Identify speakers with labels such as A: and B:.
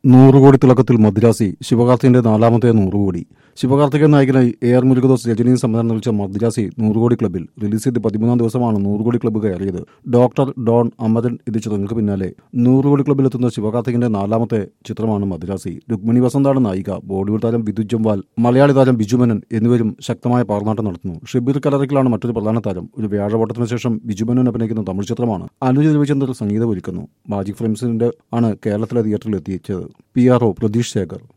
A: നൂറുകോടി തിളക്കത്തിൽ മദ്രാസി ശിവകാർത്തികന്റെ നാലാമത്തെ നൂറുകോടി ശിവകാർത്തികൻ നായകനായി A R Murugadoss രജനിയും സംവിധാനം നിർമ്മിച്ച മദ്രാസി നൂറുകോടി ക്ലബിൽ റിലീസ് ചെയ്ത് പതിമൂന്നാം ദിവസമാണ് നൂറുകോടി ക്ലബ്ബ് കയറിയത് ഡോക്ടർ ഡോൺ അമരൻ ഇത് ചിത്രങ്ങൾക്ക് പിന്നാലെ നൂറുകോടി ക്ലബ്ബിലെത്തുന്ന ശിവകാർത്തികന്റെ നാലാമത്തെ ചിത്രമാണ് മദ്രാസി രുക്മിണി വസന്താണ് നായിക ബോളിവുഡ് താരം വിധു ജംവാൽ മലയാളി താരം ബിജുമനൻ എന്നിവരും ശക്തമായ പാർനാട്ടം നടത്തുന്നു ഷബീർ കലറിക്കലാണ് മറ്റൊരു പ്രധാന താരം ഒരു വ്യാഴവട്ടത്തിന് ശേഷം ബിജുമനൻ അഭിനയിക്കുന്ന തമിഴ് ചിത്രമാണ് അനുജ് രവിചന്ദ്രൻ സംഗീതം ഒരുക്കുന്നു മാജിക് ഫ്രെയിംസിന്റെ ആണ് കേരളത്തിലെ തിയേറ്ററിൽ എത്തിച്ചത് P R O Pratheesh Shekhar